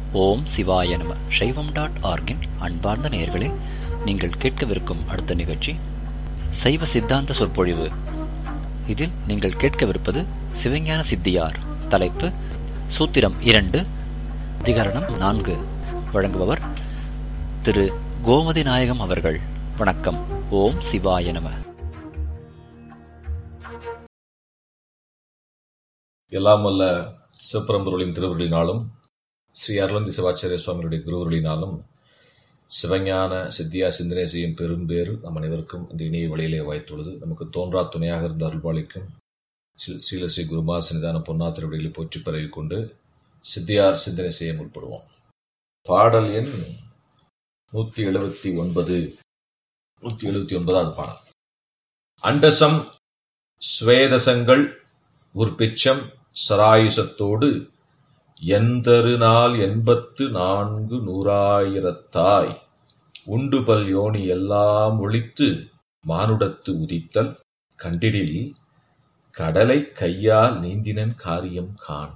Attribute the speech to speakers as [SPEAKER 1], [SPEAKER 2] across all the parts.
[SPEAKER 1] ஓம் சிவாய நம சைவம் டாட் ஆர்கின் அன்பார்ந்த நேயர்களே நீங்கள் கேட்கவிருக்கும் அடுத்த நிகழ்ச்சி சைவ சித்தாந்த சொற்பொழிவு இதில் நீங்கள் கேட்கவிருப்பது சிவஞான சித்தியார் தலைப்பு சூத்திரம் இரண்டு அதிகரணம் நான்கு வழங்குபவர் திரு கோமதி நாயகம் அவர்கள் வணக்கம் ஓம் சிவாய நம
[SPEAKER 2] எல்லாம் வல்ல சிவபரம்பொருளின் திருவருளினாலும் ஸ்ரீ அருளந்தி சிவாச்சாரிய சுவாமியுடைய குருவருளினாலும் சிவஞான சித்தியா சிந்தனை செய்யும் பெரும்பேறு நம் அனைவருக்கும் இந்த இணைய வழியிலே வாய்த்துள்ளது நமக்கு தோன்றா துணையாக இருந்த அருள்பாளிக்கும் ஸ்ரீ- ஸ்ரீலஸ்ரீ குருமா சன்னிதான பொன்னா திருவடிகளை போற்றி பரவி கொண்டு சித்தியார் சிந்தனை செய்ய முற்படுவோம் பாடல் எண் நூத்தி எழுபத்தி ஒன்பது நூத்தி எழுபத்தி ஒன்பதாவது பாடல் அண்டசம் ஸ்வேதசங்கள் உற்பிச்சம் சராயுசத்தோடு எந்தரு நாள் எண்பத்து நான்கு நூறாயிரத்தாய் உண்டுபல் யோனி எல்லாம் ஒழித்து மானுடத்து உதித்தல் கண்டிடில் கடலை கையால் நீந்தினன் காரியம் காண்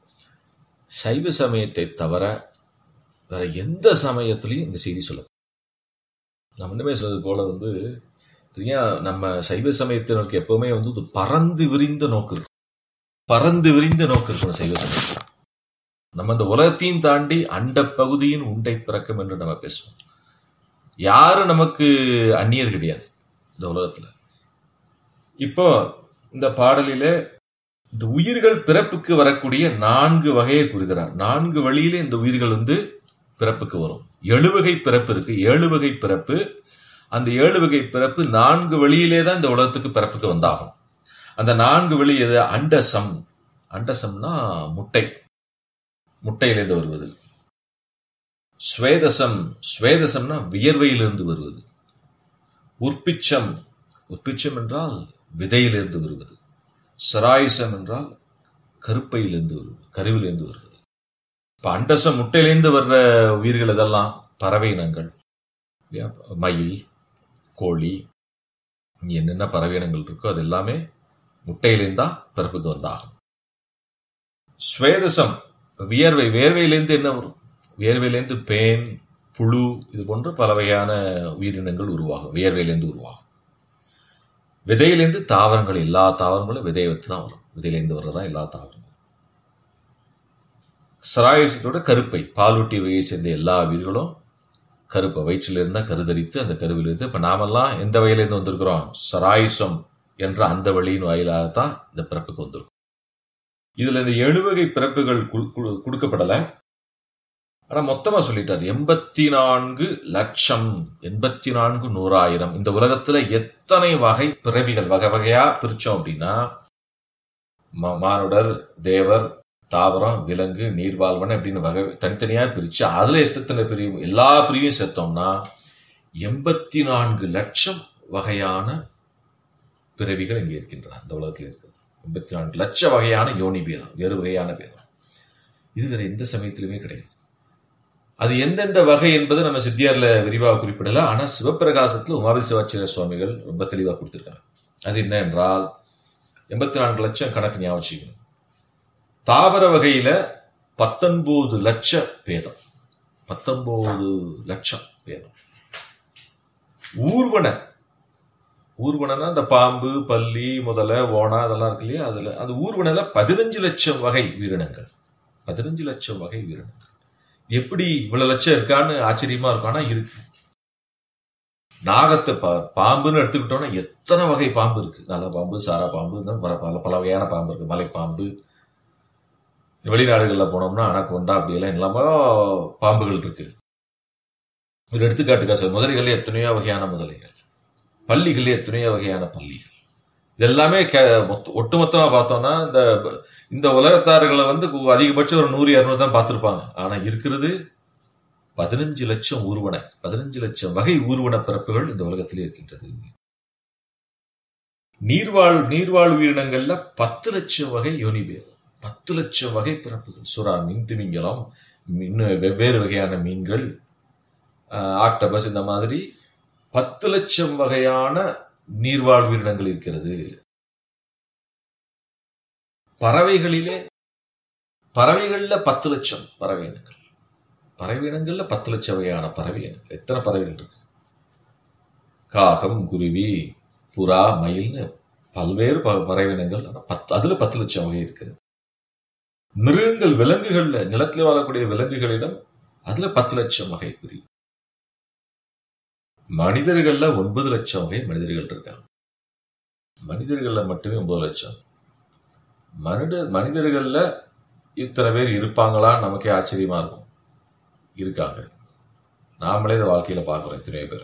[SPEAKER 2] சைவ சமயத்தை தவிர வேற எந்த சமயத்திலையும் இந்த செய்தி சொல்ல நான் முன்னமே சொன்னது போல வந்து தெரியா நம்ம சைவ சமயத்தினருக்கு எப்பவுமே வந்து ஒரு பறந்து விரிந்த நோக்கு இருக்கும் பறந்து விரிந்த நோக்கு இருக்கணும் சைவ சமயத்தில் நம்ம இந்த உலகத்தையும் தாண்டி அண்ட பகுதியின் உண்டை பிறக்கம் என்று நம்ம பேசுவோம் யாரும் நமக்கு அந்நியர் கிடையாது இந்த உலகத்துல இப்போ இந்த பாடலிலே இந்த உயிர்கள் பிறப்புக்கு வரக்கூடிய நான்கு வகையை கூறுகிறார் நான்கு வழியிலே இந்த உயிர்கள் வந்து பிறப்புக்கு வரும் ஏழு வகை பிறப்பு இருக்கு ஏழு வகை பிறப்பு அந்த ஏழு வகை பிறப்பு நான்கு வழியிலே தான் இந்த உலகத்துக்கு பிறப்புக்கு வந்தாகும் அந்த நான்கு வழி எது அண்டசம் அண்டசம்னா முட்டை முட்டையிலிருந்து வருவது ஸ்வேதசம் ஸ்வேதசம்னா வியர்வையிலிருந்து வருவது உற்பிச்சம் உற்பிச்சம் என்றால் விதையிலிருந்து வருவது சராயுசம் என்றால் கருப்பையிலிருந்து வருவது கருவிலிருந்து வருவது இப்ப அண்டசம் முட்டையிலிருந்து வர்ற உயிர்கள் இதெல்லாம் பறவை இனங்கள் இல்லையா? மயில் கோழி இங்க என்னென்ன பறவை இனங்கள் இருக்கோ அது எல்லாமே முட்டையிலிருந்தா பிறப்புக்கு வந்தாகும் ஸ்வேதசம் வியர்வை வேர்வையிலேருந்து என்ன வரும் வியர்வையிலேருந்து பேன் புழு இது போன்ற பல வகையான உயிரினங்கள் உருவாகும் வியர்வையிலேருந்து உருவாகும் விதையிலேருந்து தாவரங்கள் எல்லா தாவரங்களும் விதையை வைத்து தான் வரும் விதையிலேருந்து வர்றதா எல்லா தாவரங்களும் சராயசத்தோட கருப்பை பாலூட்டி வகையை சேர்ந்த எல்லா உயிர்களும் கருப்பை வயிற்றில் இருந்தா கருதரித்து அந்த கருவிலிருந்து இப்ப நாமெல்லாம் எந்த வகையிலேருந்து வந்திருக்கிறோம் சராயுசம் என்ற அந்த வழியின் வாயிலாகத்தான் இந்த பிறப்புக்கு வந்திருக்கும் இதுல இந்த ஏழு வகை பிறப்புகள் கு- கு- கொடுக்கப்படல ஆனா மொத்தமா சொல்லிட்டார் எண்பத்தி நான்கு லட்சம் எண்பத்தி நான்கு நூறாயிரம் இந்த உலகத்துல எத்தனை வகை பிறவிகள் வகை வகையா பிரிச்சோம் அப்படின்னா ம- மானுடர் தேவர் தாவரம் விலங்கு நீர்வாழ்வன அப்படின்னு வகை தனித்தனியா பிரிச்சு அதுல எத்தனை பிரிவு எல்லா பிரிவையும் சேர்த்தோம்னா எண்பத்தி நான்கு லட்சம் வகையான பிறவிகள் இங்கே இருக்கின்றன இந்த உலகத்தில் இருக்கிறது எண்பத்தி நான்கு லட்ச வகையான யோனி பேதம் வேறு வகையான பேதம் இது வேற எந்த சமயத்திலுமே கிடையாது அது எந்தெந்த வகை என்பது நம்ம சித்தியார்ல விரிவாக குறிப்பிடல ஆனா சிவப்பிரகாசத்துல உமாபதி சிவாச்சாரிய சுவாமிகள் ரொம்ப தெளிவாக கொடுத்திருக்காங்க அது என்ன என்றால் எண்பத்தி நான்கு லட்சம் கணக்கு ஞாபகம் வச்சுக்கணும். தாவர வகையில பத்தொன்பது லட்ச பேதம் பத்தொன்பது லட்சம் பேதம் ஊர்வன ஊர்வனம்னா இந்த பாம்பு பல்லி முதலை ஓனா அதெல்லாம் இருக்கு இல்லையா அதுல அந்த ஊர்வனையில பதினஞ்சு லட்சம் வகை உயிரினங்கள் பதினஞ்சு லட்சம் வகை உயிரினங்கள் எப்படி இவ்வளவு லட்சம் இருக்கான்னு ஆச்சரியமா இருக்கும் ஆனா இருக்கு நாகத்தை பா- பாம்புன்னு எடுத்துக்கிட்டோம்னா எத்தனை வகை பாம்பு இருக்கு நல்ல பாம்பு சாரா பாம்பு இந்த மாதிரி பல பல வகையான பாம்பு இருக்கு மலைப்பாம்பு வெளிநாடுகள்ல போனோம்னா அனக்கொண்டா அப்படியெல்லாம் எல்லாமே பாம்புகள் இருக்கு ஒரு எடுத்துக்காட்டுக்கா சார் முதலைகளே எத்தனையோ வகையான முதலைகள் பள்ளிகளே எத்தனையோ வகையான பள்ளிகள் இது எல்லாமே கே- மொத்த- ஒட்டுமொத்தமா பார்த்தோம்னா இந்த இந்த உலகத்தார்களை வந்து கு- அதிகபட்சம் ஒரு நூறு இரநூறு தான் பார்த்திருப்பாங்க ஆனா இருக்கிறது பதினஞ்சு லட்சம் ஊர்வன பதினஞ்சு லட்சம் வகை ஊர்வன பிறப்புகள் இந்த உலகத்திலே இருக்கின்றது நீர்வாழ் நீர்வாழ் உயிரினங்கள்ல பத்து லட்சம் வகை யோனி பேதம் பத்து லட்சம் வகை பிறப்புகள் சுறா மீன் திமிங்கலம் இன்னும் வெவ்வேறு வகையான மீன்கள் ஆஹ், ஆக்டபஸ் இந்த மாதிரி பத்து லட்சம் வகையான நீர்வாழ் உயிரினங்கள் இருக்கிறது பறவைகளிலே பறவைகள்ல பத்து லட்சம் பறவை இனங்கள் பறவையினங்கள்ல பத்து லட்சம் வகையான பறவை இனங்கள் எத்தனை பறவைகள் இருக்கு காகம் குருவி புறா மயில்னு பல்வேறு ப- பறவையினங்கள் ஆனா பத்து அதுல பத்து லட்சம் வகை இருக்கு மிருகங்கள் விலங்குகள்ல நிலத்தில் வாழக்கூடிய விலங்குகளிடம் அதுல பத்து லட்சம் வகை பிரிவு மனிதர்கள்ல ஒன்பது லட்சம் வகை மனிதர்கள் இருக்காங்க மனிதர்கள்ல மட்டுமே ஒன்பது லட்சம் மனித மனிதர்கள்ல இத்தனை பேர் இருப்பாங்களா நமக்கே ஆச்சரியமா இருக்கும் இருக்காங்க நாமளே இதை வாழ்க்கையில பார்க்கிறோம் எத்தனையோ பேர்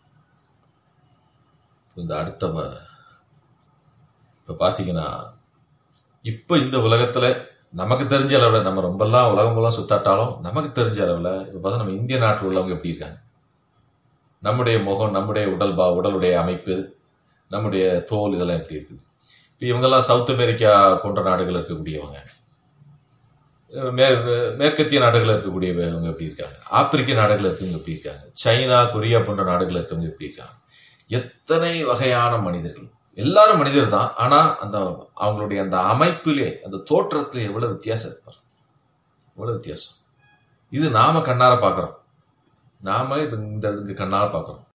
[SPEAKER 2] இந்த அடுத்த வ- இப்ப பாத்தீங்கன்னா இப்ப இந்த உலகத்துல நமக்கு தெரிஞ்ச அளவுல நம்ம ரொம்பலாம் உலகம் எல்லாம் சுத்தாட்டாலும் நமக்கு தெரிஞ்ச அளவுல இப்ப பார்த்தா நம்ம இந்திய நாட்டில் உள்ளவங்க எப்படி இருக்காங்க நம்முடைய முகம் நம்முடைய உடல் பா உடலுடைய அமைப்பு நம்முடைய தோல் இதெல்லாம் எப்படி இருக்குது இப்போ இவங்கெல்லாம் சவுத் அமெரிக்கா போன்ற நாடுகள் இருக்கக்கூடியவங்க மே மேற்கத்திய நாடுகளில் இருக்கக்கூடியவங்க எப்படி இருக்காங்க ஆப்பிரிக்க நாடுகளில் இருக்கவங்க எப்படி இருக்காங்க சைனா கொரியா போன்ற நாடுகளில் இருக்கவங்க எப்படி இருக்காங்க எத்தனை வகையான மனிதர்கள் எல்லாரும் மனிதர் தான் ஆனா அந்த அவங்களுடைய அந்த அமைப்பிலே அந்த தோற்றத்திலே எவ்வளவு வித்தியாசம் இருப்பார் எவ்வளவு வித்தியாசம் இது நாம கண்ணார பார்க்கிறோம் நாம இப்ப இந்த இதுக்கு கண்ணார பார்க்கிறோம்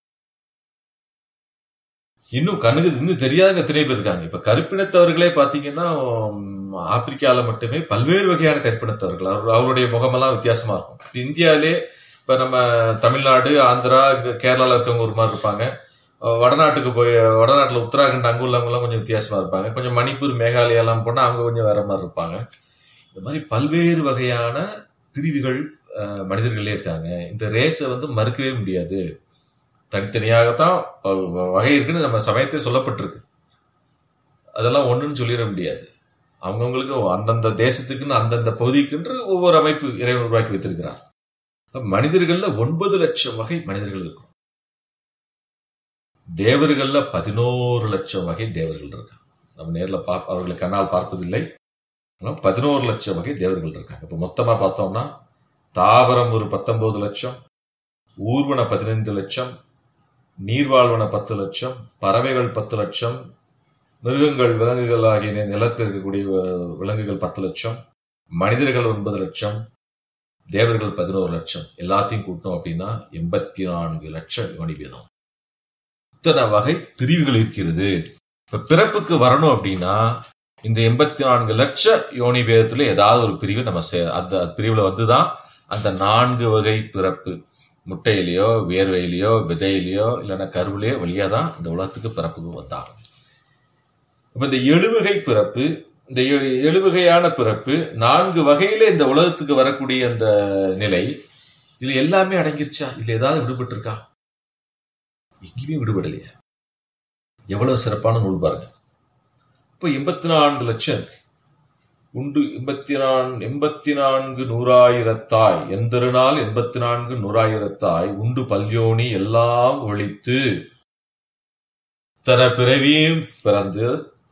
[SPEAKER 2] இன்னும் கண்ணுக்கு இன்னும் தெரியாதவங்க எத்தனை பேர் இருக்காங்க இப்ப கருப்பினத்தவர்களே பாத்தீங்கன்னா உம், ஆப்பிரிக்கால மட்டுமே பல்வேறு வகையான கருப்பினத்தவர்கள் அவர் அவருடைய முகமெல்லாம் வித்தியாசமா இருக்கும் இப்ப இந்தியாவிலே இப்ப நம்ம தமிழ்நாடு ஆந்திரா இங்க கேரளால இருக்கவங்க ஒரு மாதிரி இருப்பாங்க அஹ் வடநாட்டுக்கு போய் வடநாட்டுல உத்தராகண்ட் அங்க உள்ளவங்க எல்லாம் கொஞ்சம் வித்தியாசமா இருப்பாங்க கொஞ்சம் மணிப்பூர் மேகாலயா எல்லாம் போனா அவங்க கொஞ்சம் வேற மாதிரி இருப்பாங்க இந்த மாதிரி பல்வேறு வகையான பிரிவுகள் அஹ், மனிதர்களே இருக்காங்க இந்த ரேஸை வந்து மறுக்கவே முடியாது தனித்தனியாகத்தான் வ- வ- வகை இருக்குன்னு நம்ம சமயத்தை சொல்லப்பட்டிருக்கு அதெல்லாம் ஒண்ணுன்னு சொல்லிட முடியாது அவங்கவுங்களுக்கு அந்தந்த தேசத்துக்குன்னு அந்தந்த பகுதிக்குன்று ஒவ்வொரு அமைப்பு இறைவன் உருவாக்கி வைத்திருக்கிறார் அப்ப மனிதர்கள்ல ஒன்பது லட்சம் வகை மனிதர்கள் இருக்கும் தேவர்கள்ல பதினோரு லட்சம் வகை தேவர்கள் இருக்காங்க நம்ம நேர்ல பா அவர்களை கண்ணால் பார்ப்பதில்லை ஆனால் பதினோரு லட்சம் வகை தேவர்கள் இருக்காங்க இப்ப மொத்தமா பார்த்தோம்னா தாவரம் ஒரு பத்தொன்பது லட்சம் ஊர்வன பதினைந்து லட்சம் நீர்வாழ்வன பத்து லட்சம் பறவைகள் பத்து லட்சம் மிருகங்கள் விலங்குகள் ஆகிய நி- நிலத்தில் இருக்கக்கூடிய அஹ், விலங்குகள் பத்து லட்சம் மனிதர்கள் ஒன்பது லட்சம் தேவர்கள் பதினோரு லட்சம் எல்லாத்தையும் கூட்டணும் அப்படின்னா எண்பத்தி நான்கு லட்சம் யோனி பேதம் இத்தனை வகை பிரிவுகள் இருக்கிறது இப்ப பிறப்புக்கு வரணும் அப்படின்னா இந்த எண்பத்தி நான்கு லட்ச யோனி பேதத்துல ஏதாவது ஒரு பிரிவு நம்ம சே- அந்த பிரிவுல வந்துதான் அந்த நான்கு வகை பிறப்பு முட்டையிலையோ வேர்வையிலையோ விதையிலையோ இல்லைன்னா கருவிலையோ வழியா தான் இந்த உலகத்துக்கு பிறப்புக்கு வந்தாகும் இப்ப இந்த எழுவகை பிறப்பு இந்த ஏழு- எழுவகையான பிறப்பு நான்கு வகையில இந்த உலகத்துக்கு வரக்கூடிய அந்த நிலை இதுல எல்லாமே அடங்கிருச்சா இதுல ஏதாவது விடுபட்டு இருக்கா எங்கேயுமே விடுபடலையே எவ்வளவு சிறப்பான நூல் பாருங்க இப்போ எண்பத்தி நான்கு லட்சம் இருக்கு. உண்டு எண்பத்தி நான் எண்பத்தி நான்கு நூறாயிரத்தாய் எந்திருநாள் எண்பத்தி நான்கு நூறாயிரத்தாய் உண்டு பல்யோனி எல்லாம் ஒழித்து தன பிறவியும் பிறந்து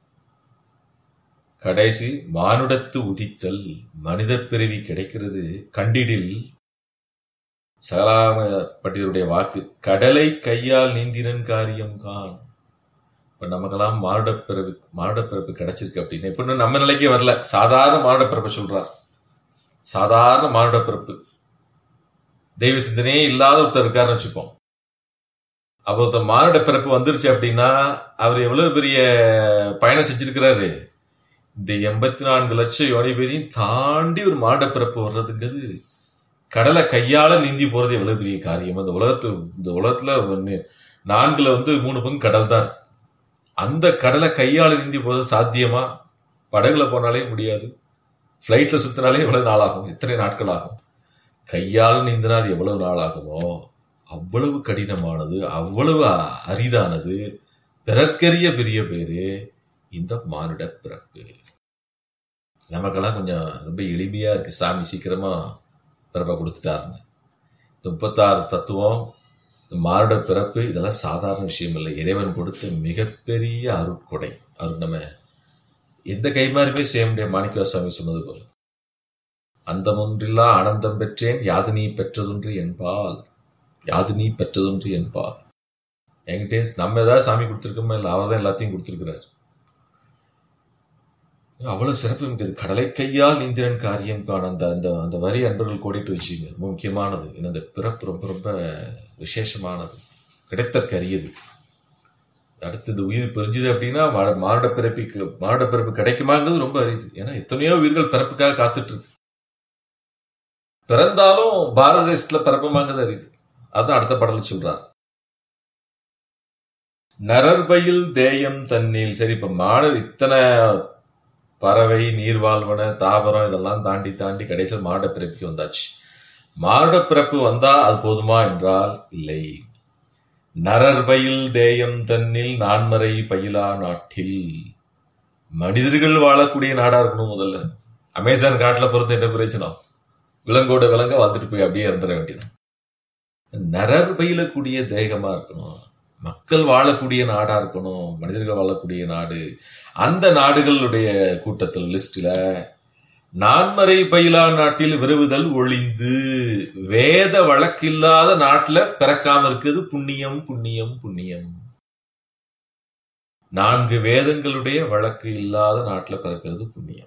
[SPEAKER 2] கடைசி மானுடத்து உதித்தல் மனித பிறவி கிடைக்கிறது கண்டிடில் சகலாம பட்டியலுடைய வாக்கு கடலை கையால் நீந்திரன் காரியம் கான் இப்ப நமக்கெல்லாம் மானுட பிறப்பு மானுட பிறப்பு கிடைச்சிருக்கு அப்படின்னு இப்ப இன்னும் நம்ம நிலைக்கே வரல சாதாரண மானுட பிறப்பு சொல்றார் சாதாரண மானுட பிறப்பு தெய்வ சிந்தனையே இல்லாத ஒருத்தர் இருக்காருன்னு வச்சுப்போம் அப்போ ஒருத்தர் மானுட பிறப்பு வந்துருச்சு அப்படின்னா அவர் எவ்வளவு பெரிய பயணம் செஞ்சிருக்கிறாரு இந்த எண்பத்தி நான்கு லட்சம் யோனி பேரையும் தாண்டி ஒரு மானுட பிறப்பு வர்றதுங்கிறது கடலை கையால நீந்தி போறது எவ்வளவு பெரிய காரியம் அந்த உலகத்து இந்த உலகத்துல ஒண்ணு நான்குல வந்து மூணு பங்கு கடல் தான் இருக்கு. அந்த கடலை கையால நீந்தி போறது சாத்தியமா படகுல போனாலே முடியாது ஃப்ளைட்ல சுத்தினாலே எவ்வளவு நாள் ஆகும் எத்தனை நாட்கள் ஆகும் கையால் நீந்தினா அது எவ்வளவு நாள் ஆகுமோ அவ்வளவு கடினமானது அவ்வளவு அ- அரிதானது பிறர்க்கரிய பெரிய பேரு இந்த மானுட பிறப்பு நமக்கெல்லாம் கொஞ்சம் ரொம்ப எளிமையா இருக்கு சாமி சீக்கிரமா பிறப்பை கொடுத்துட்டாருன்னு இந்த முப்பத்தாறு தத்துவம் இந்த மானுட பிறப்பு இதெல்லாம் சாதாரண விஷயம் இல்லை இறைவன் கொடுத்த மிகப்பெரிய அருட்கொடை அவர் நம்ம எந்த கைமாறுமே செய்ய முடியாது மாணிக்க சுவாமி சொன்னது போல அந்தமொன்றில்லா ஆனந்தம் பெற்றேன் யாது நீ பெற்றதொன்று என்பால் யாது நீ பெற்றதொன்று என்பால் என்கிட்டே நம்ம ஏதாவது சாமி கொடுத்துருக்கோமா இல்லை அவர் தான் எல்லாத்தையும் கொடுத்துருக்கிறார் அவ்வளவு சிறப்பு மிக்கது கடலை கையால் நீந்திரன் காரியம் காண அந்த அந்த அந்த வரி அன்பர்கள் கோடிட்டு வச்சுங்க ரொம்ப முக்கியமானது ஏன்னா இந்த பிறப்பு ரொம்ப ரொம்ப விசேஷமானது கிடைத்தற்கு அரியது அடுத்து இந்த உயிர் பிரிஞ்சுது அப்படின்னா மா- மானுட பிறப்பிக்கு மானுட பிறப்பு கிடைக்குமாங்கிறது ரொம்ப அரிது ஏன்னா எத்தனையோ உயிர்கள் பிறப்புக்காக காத்துட்டு இருக்கு பிறந்தாலும் பாரத தேசத்துல பிறப்புமாங்கிறது அரிது அதான் அடுத்த பாடல சொல்றார் நரர்பயில் தேயம் தண்ணீர் சரி இப்ப மாணவர் இத்தனை பறவை நீர்வாழ்வன தாவரம் இதெல்லாம் தாண்டி தாண்டி கடைசியில் மானுட பிறப்புக்கு வந்தாச்சு மானுட பிறப்பு வந்தா அது போதுமா என்றால் இல்லை நரர்பயில் தேயம் தன்னில் நான்மறை பயிலா நாட்டில் மனிதர்கள் வாழக்கூடிய நாடா இருக்கணும் முதல்ல அமேசான் காட்டுல பிறந்து என்ன பிரச்சனை விலங்கோட விலங்க வந்துட்டு போய் அப்படியே இருந்துட வேண்டியது நரர் பயிலக்கூடிய தேகமா இருக்கணும் மக்கள் வாழக்கூடிய நாடா இருக்கணும் மனிதர்கள் வாழக்கூடிய நாடு அந்த நாடுகளுடைய கூட்டத்தில் லிஸ்ட்ல நான்மறை பயிலா நாட்டில் விருவுதல் ஒளிந்து வேத வழக்கில்லாத நாட்டுல பிறக்காம இருக்குது புண்ணியம் புண்ணியம் புண்ணியம் நான்கு வேதங்களுடைய வழக்கு இல்லாத நாட்டுல பிறக்கிறது புண்ணியம்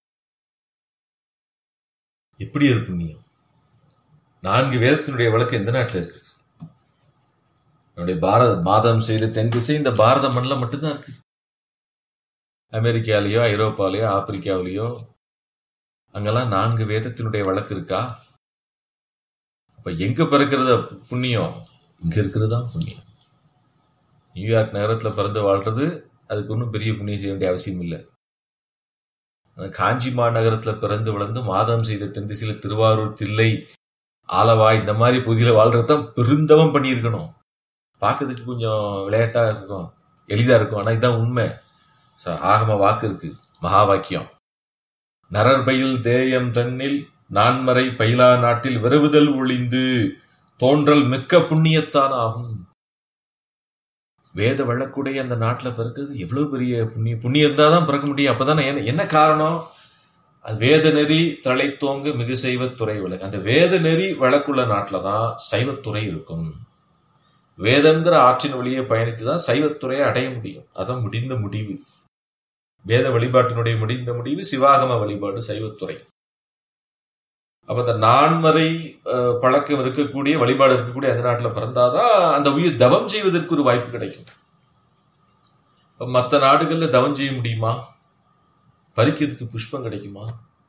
[SPEAKER 2] எப்படி அது புண்ணியம் நான்கு வேதத்தினுடைய வழக்கு எந்த நாட்டுல இருக்கு நம்முடைய பாரத மாதம் செய்த தென் திசை இந்த பாரத மண்ணில் மட்டும்தான் இருக்கு அமெரிக்காலேயோ ஐரோப்பாலேயோ ஆப்பிரிக்காவிலேயோ அங்கெல்லாம் நான்கு வேதத்தினுடைய வழக்கு இருக்கா அப்ப எங்க பிறக்கிறது புண்ணியம் இங்க இருக்கிறது தான் புண்ணியம் நியூயார்க் நகரத்துல பிறந்து வாழ்றது அதுக்கு ஒன்றும் பெரிய புண்ணியம் செய்ய வேண்டிய அவசியம் இல்லை ஆனா காஞ்சி மாநகரத்துல பிறந்து வளர்ந்து மாதம் செய்த தென்திசையில திருவாரூர் தில்லை ஆலவாய் இந்த மாதிரி பகுதியில வாழ்றது தான் பெருந்தவம் பண்ணியிருக்கணும் பார்க்கறதுக்கு கொஞ்சம் விளையாட்டா இருக்கும் எளிதா இருக்கும் ஆனா இதுதான் உண்மை ச- ஆகம வாக்கு இருக்கு மகா வாக்கியம் நரர் பயில் தேயம் தன்னில் நான்மறை பயிலா நாட்டில் விரவுதல் ஒளிந்து தோன்றல் மிக்க புண்ணியத்தான் ஆகும் வேத வழக்குடைய அந்த நாட்டுல பிறக்கிறது எவ்வளவு பெரிய புண்ணியம் புண்ணியம் இருந்தாதான் தான் பிறக்க முடியும் அப்பதானே என்ன என்ன காரணம் அது வேத நெறி தழைத்தோங்க மிகு சைவத்துறை விளக்கு அந்த வேத நெறி வழக்குள்ள நாட்டில தான் சைவத்துறை இருக்கும் வேதங்கிற ஆற்றின் வழியே பயணித்து தான் சைவத்துறையை அடைய முடியும் அதான் முடிந்த முடிவு வேத வழிபாட்டினுடைய முடிந்த முடிவு சிவாகம வழிபாடு சைவத்துறை அப்ப இந்த நான்மறை அஹ், பழக்கம் இருக்கக்கூடிய வழிபாடு இருக்கக்கூடிய அந்த நாட்டுல பிறந்தாதான் அந்த உயிர் தவம் செய்வதற்கு ஒரு வாய்ப்பு கிடைக்கும் அப்ப மத்த நாடுகள்ல தவம் செய்ய முடியுமா பறிக்கிறதுக்கு புஷ்பம் கிடைக்குமா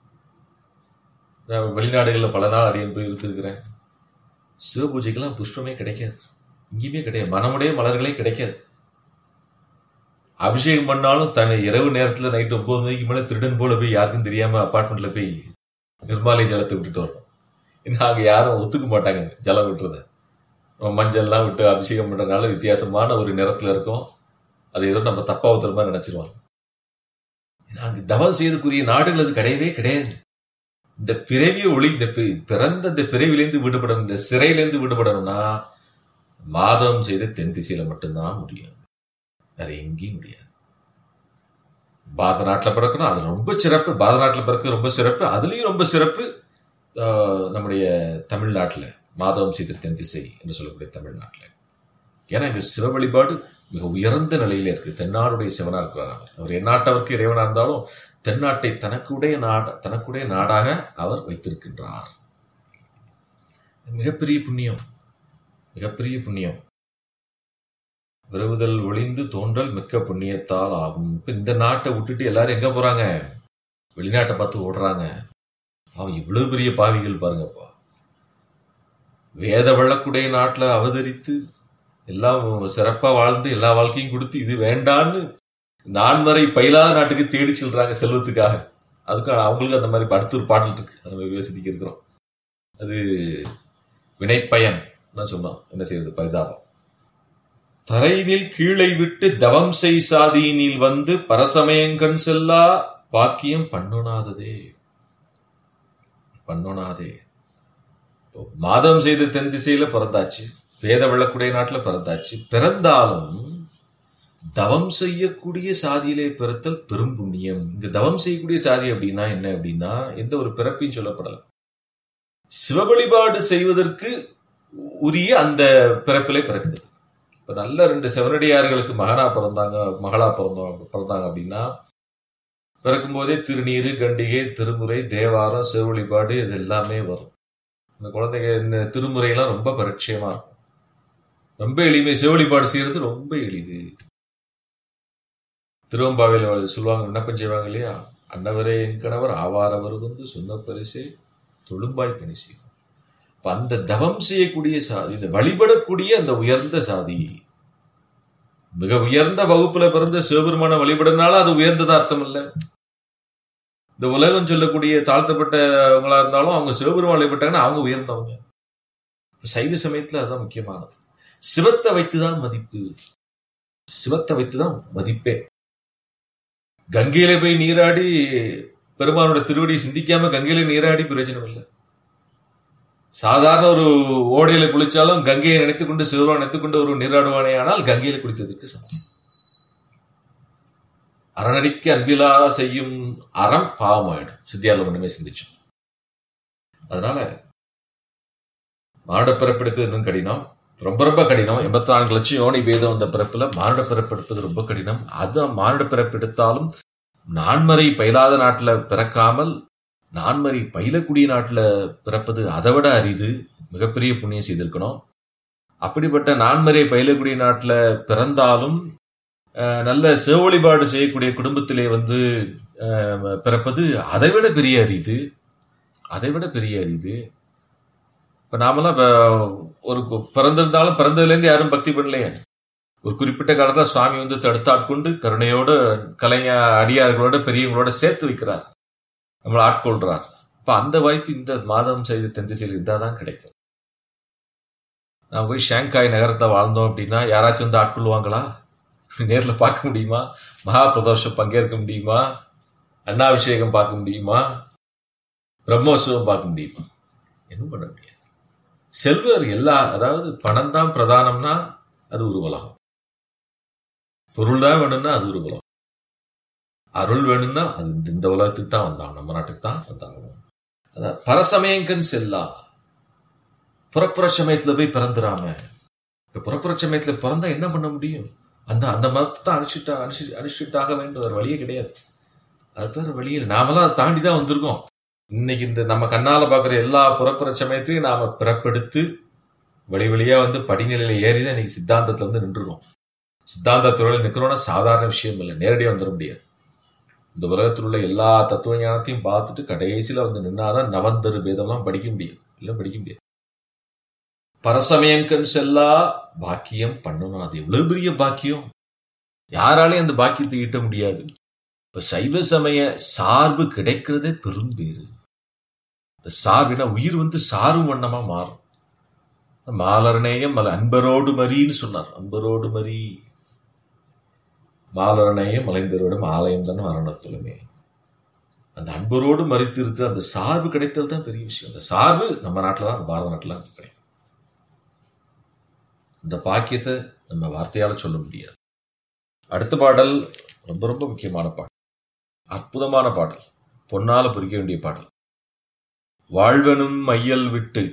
[SPEAKER 2] நான் வெளிநாடுகள்ல பல நாள் அடியன் போய் இருந்திருக்கிறேன் சிவ பூஜைக்கெல்லாம் புஷ்பமே கிடைக்காது இங்கேயுமே கிடையாது மனமுடைய மலர்களே கிடைக்காது அபிஷேகம் பண்ணாலும் தன்னை இரவு நேரத்துல நைட் ஒன்பது மணிக்கு மேல திருடன் போல போய் யாருக்கும் தெரியாம அபார்ட்மெண்ட்ல போய் நிர்மாலை ஜலத்தை விட்டுட்டு வரணும் ஏன்னா அங்க யாரும் ஒத்துக்க மாட்டாங்க ஜலம் விட்டுறத நம்ம மஞ்சள்லாம் விட்டு அபிஷேகம் பண்றதுனால வித்தியாசமான ஒரு நிறத்துல இருக்கும் அது ஏதோ நம்ம தப்பா ஒருத்தர் மாதிரி நினைச்சிருவாங்க ஏன்னா அங்க தவம் செய்யறதுக்குரிய நாடுகள் அது கிடையவே கிடையாது இந்த பிறவிய ஒளி இந்த பி- பிறந்த இந்த பிறவிலேருந்து விடுபடணும் இந்த சிறையிலேருந்து விடுபடணும்னா மாதம் செய்த தென் திசையில மட்டும்தான் முடியாது வேற எங்கேயும் முடியாது பாரத நாட்டுல பிறக்கணும் அது ரொம்ப சிறப்பு பாரத நாட்டுல பிறக்க ரொம்ப சிறப்பு அதுலயும் ரொம்ப சிறப்பு ஆஹ், நம்முடைய தமிழ்நாட்டுல மாதவம் செய்த தென் திசை என்று சொல்லக்கூடிய தமிழ்நாட்டுல ஏன்னா இங்க சிவ வழிபாடு மிக உயர்ந்த நிலையில இருக்கு தென்னாடுடைய சிவனா இருக்கிறார் அவர் அவர் எந்நாட்டவருக்கு இறைவனா இருந்தாலும் தென்னாட்டை தனக்குடைய நாட தனக்குடைய நாடாக அவர் வைத்திருக்கின்றார் மிகப்பெரிய புண்ணியம் மிகப்பெரிய புண்ணியம் விரவுதல் ஒளிந்து தோன்றல் மிக்க புண்ணியத்தால் ஆகும் இப்ப இந்த நாட்டை விட்டுட்டு எல்லாரும் எங்க போறாங்க வெளிநாட்டை பார்த்து ஓடுறாங்க அவன் இவ்வளவு பெரிய பாவிகள் பாருங்கப்பா வேத வழக்குடைய நாட்டுல அவதரித்து எல்லாம் சிறப்பா வாழ்ந்து எல்லா வாழ்க்கையும் கொடுத்து இது வேண்டான்னு நான் வரை பயிலாத நாட்டுக்கு தேடி செல்றாங்க செல்வத்துக்காக அதுக்கு அவங்களுக்கு அந்த மாதிரி அடுத்த ஒரு பாடல் இருக்கு அதை நம்ம விவசிக்க இருக்கிறோம் அது வினைப்பயன் நான் சொன்னோம் என்ன செய்யறது பரிதாபம் தரையினில் கீழை விட்டு தவம் செய் சாதியினில் வந்து பரசமயங்கண் செல்லா பாக்கியம் பண்ணொணாததே பண்ணொணாதே இப்போ மாதம் செய்த தென் திசையில பிறந்தாச்சு வேத விளக்குடைய நாட்டுல பிறந்தாச்சு பிறந்தாலும் தவம் செய்யக்கூடிய சாதியிலே பிறத்தல் பெரும் புண்ணியம் இங்க தவம் செய்யக்கூடிய சாதி அப்படின்னா என்ன அப்படின்னா எந்த ஒரு பிறப்பையும் சொல்லப்படல சிவ வழிபாடு செய்வதற்கு உரிய அந்த பிறப்பிலே பிறக்குது இப்ப நல்ல ரெண்டு சிவனடியார்களுக்கு மகனா பிறந்தாங்க மகளா பிறந்தோம் பிறந்தாங்க அப்படின்னா பிறக்கும் போதே திருநீரு கண்டிகை திருமுறை தேவாரம் சிவவழிபாடு இது எல்லாமே வரும் இந்த குழந்தைங்க இந்த திருமுறையெல்லாம் ரொம்ப பரிச்சயமா இருக்கும் ரொம்ப எளிமை சிவவழிபாடு செய்யறது ரொம்ப எளிது திருவம்பாவையில் சொல்லுவாங்க விண்ணப்பம் செய்வாங்க இல்லையா அன்னவரே என் கணவர் ஆவாரவர் வந்து சொன்ன பரிசே தொழும்பாய் பணி செய்யும் அப்ப அந்த தவம் செய்யக்கூடிய சாதி இந்த வழிபடக்கூடிய அந்த உயர்ந்த சாதி மிக உயர்ந்த வகுப்புல பிறந்த சிவபெருமான வழிபடுறதுனால அது உயர்ந்ததா அர்த்தம் இல்ல இந்த உலகம் சொல்லக்கூடிய தாழ்த்தப்பட்டவங்களா இருந்தாலும் அவங்க சிவபெருமான் வழிபட்டாங்கன்னா அவங்க உயர்ந்தவங்க சைவ சமயத்துல அதுதான் முக்கியமானது சிவத்தை வைத்துதான் மதிப்பு சிவத்தை வைத்துதான் மதிப்பே கங்கையில போய் நீராடி பெருமானோட திருவடி சிந்திக்காம கங்கையில நீராடி பிரயோஜனம் இல்லை சாதாரண ஒரு ஓடையில குளிச்சாலும் கங்கையை நினைத்துக் கொண்டு சிவபெருமான் நினைத்துக் கொண்டு ஒரு நீராடுவானே ஆனால் கங்கையில குளித்ததற்கு சமம் அறநடிக்கு அன்பிலா செய்யும் அறம் பாவமாயிடும் சித்தியால ஒண்ணுமே சிந்திச்சோம் அதனால மானுட பிறப்பெடுக்கிறது இன்னும் கடினம் ரொம்ப ரொம்ப கடினம் எண்பத்தி நான்கு லட்சம் யோனி பேதம் வந்த பிறப்புல மானுட பிறப்பெடுப்பது ரொம்ப கடினம் அது மானுட பிறப்பெடுத்தாலும் நான்மறை பயிலாத நாட்டுல பிறக்காமல் நான்மறை பயிலக்கூடிய நாட்டுல பிறப்பது அதை விட அரிது மிகப்பெரிய புண்ணியம் செய்திருக்கணும் அப்படிப்பட்ட நான்மறை பயிலக்கூடிய நாட்டுல பிறந்தாலும் அஹ், நல்ல சிவ வழிபாடு செய்யக்கூடிய குடும்பத்திலே வந்து அஹ், பிறப்பது அதை விட பெரிய அரிது அதை விட பெரிய அரிது இப்ப நாமெல்லாம் இப்ப ஒரு கு- பிறந்திருந்தாலும் பிறந்ததுல இருந்து யாரும் பக்தி பண்ணலையே ஒரு குறிப்பிட்ட காலத்துல சுவாமி வந்து தடுத்தாட்கொண்டு கருணையோட கலைஞ அடியார்களோட பெரியவங்களோட சேர்த்து வைக்கிறார் நம்மளை ஆட்கொள்றார் அப்ப அந்த வாய்ப்பு இந்த மாதம் செய்த தென் திசையில் இருந்தாதான் கிடைக்கும் நான் போய் ஷாங்காய் நகரத்தை வாழ்ந்தோம் அப்படின்னா யாராச்சும் வந்து ஆட்கொள்வாங்களா நேர்ல பார்க்க முடியுமா மகா பிரதோஷம் பங்கேற்க முடியுமா அண்ணாபிஷேகம் பார்க்க முடியுமா பிரம்மோற்சவம் பார்க்க முடியுமா என்ன பண்ண முடியாது செல்வர் எல்லா அதாவது பணம் தான் பிரதானம்னா அது ஒரு உலகம் பொருள் தான் வேணும்னா அது ஒரு உலகம் அருள் வேணும்னா அது இந்த- இந்த உலகத்துக்கு தான் வந்தான் நம்ம நாட்டுக்கு தான் வந்தாகணும் அதான் பரசமயங்கன் செல்லா புறப்புற சமயத்துல போய் பிறந்துராம இப்ப புறப்புற சமயத்துல பிறந்தா என்ன பண்ண முடியும் அந்த அந்த மதத்தை தான் அனுஷ்டிட்டா அனுஷ்டி அனுஷ்டிட்டாக வேண்டும் வேற வழியே கிடையாது அது தவிர வழியே இல்லை. நாமெல்லாம் அதை தாண்டி தான் வந்திருக்கோம் இன்னைக்கு இந்த நம்ம கண்ணால பாக்குற எல்லா புறப்புற சமயத்தையும் நாம பிறப்பெடுத்து வழி வழியா வந்து படிநிலையில ஏறி தான் இன்னைக்கு சித்தாந்தத்துல வந்து நின்றுறோம் சித்தாந்த துறையில் நிக்கிறோம்னா சாதாரண விஷயம் இல்லை நேரடியாக வந்துட முடியாது இந்த உலகத்தில் உள்ள எல்லா தத்துவ ஞானத்தையும் பார்த்துட்டு கடைசியில வந்து நின்னாதான் நவந்தரு பேதம்லாம் படிக்க முடியும் இல்லை படிக்க முடியாது பரசமயங்கன் செல்லா பாக்கியம் பண்ணணும் அது எவ்வளவு பெரிய பாக்கியம் யாராலையும் அந்த பாக்கியத்தை ஈட்ட முடியாது இப்ப சைவ சமய சார்பு கிடைக்கிறதே பெரும் பேரு இந்த சார்புனா உயிர் வந்து சாரும் வண்ணமா மாறும் மாலரநேயம் மல- அன்பரோடு மரின்னு சொன்னார் அன்பரோடு மரி மாலரநேயம் மலைந்தரோடும் ஆலயம் தானே மரணத்துலமே அந்த அன்பரோடு மறித்திருத்து அந்த சார்பு கிடைத்தல் தான் பெரிய விஷயம் அந்த சார்பு நம்ம நாட்டில் தான் பாரத நாட்டில் தான் கிடைக்கும் இந்த பாக்கியத்தை நம்ம வார்த்தையால சொல்ல முடியாது அடுத்த பாடல் ரொம்ப ரொம்ப முக்கியமான பாடல் அற்புதமான பாடல் பொன்னால பொறிக்க வேண்டிய பாடல் வாழ்வனும் மையல் விட்டு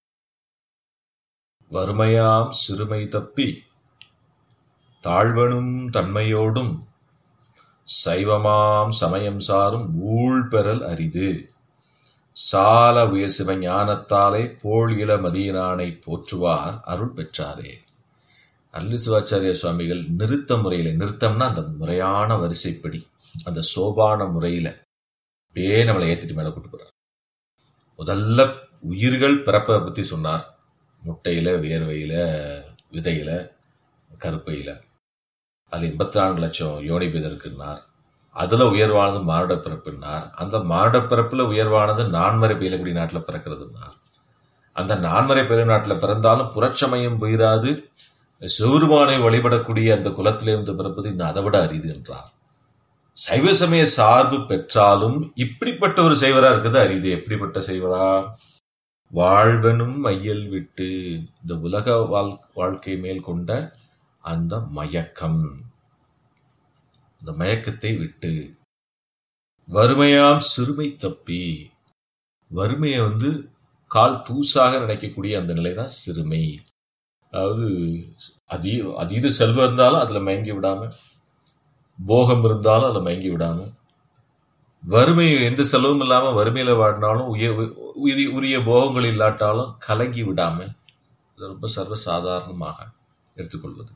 [SPEAKER 2] வறுமையாம் சிறுமை தப்பி தாழ்வனும் தன்மையோடும் சைவமாம் சமயம் சாரும் ஊழ் பெறல் அரிது சால உய சிவ ஞானத்தாலே போல் இள மதியனானை போற்றுவார் அருள் பெற்றாரே அல்லு சிவாச்சாரிய சுவாமிகள் நிறுத்த முறையில நிறுத்தம்னா அந்த முறையான வரிசைப்படி அந்த சோபான முறையில அப்படியே நம்மளை ஏத்திட்டு மேல கூட்டு போறார் முதல்ல உயிர்கள் பிறப்பை பத்தி சொன்னார் முட்டையில வியர்வையில விதையில கருப்பையில அது எண்பத்தி நான்கு லட்சம் யோனி பேதம் இருக்குன்னார் அதுல உயர்வானது மானுட பிறப்புன்னார் அந்த மானுட பிறப்புல உயர்வானது நான்மறை பயிலக்குடி நாட்டுல பிறக்கிறதுனார் அந்த நான்மறை பயில நாட்டுல பிறந்தாலும் புறச்சமயம் போயிராது சிவருமானை வழிபடக்கூடிய அந்த குலத்திலே வந்து பிறப்பது இன்னும் அதை விட அரிது என்றார் சைவ சமய சார்பு பெற்றாலும் இப்படிப்பட்ட ஒரு செய்வரா இருக்குது அரிது எப்படிப்பட்ட செய்வரா வாழ்வனும் மையல் விட்டு இந்த உலக வாழ் வாழ்க்கை மேல் கொண்ட அந்த மயக்கம் அந்த மயக்கத்தை விட்டு வறுமையாம் சிறுமை தப்பி வறுமையை வந்து கால் தூசாக நினைக்கக்கூடிய அந்த நிலை தான் சிறுமை அதாவது அதீ அதீத செல்வம் இருந்தாலும் அதுல மயங்கி விடாம போகம் இருந்தாலும் அதுல மயங்கி விடாம வறுமை எந்த செலவும் இல்லாம வறுமையில வாடினாலும் உய உரிய உரிய போகங்கள் இல்லாட்டாலும் கலங்கி விடாம இது ரொம்ப சர்வ சாதாரணமாக எடுத்துக்கொள்வது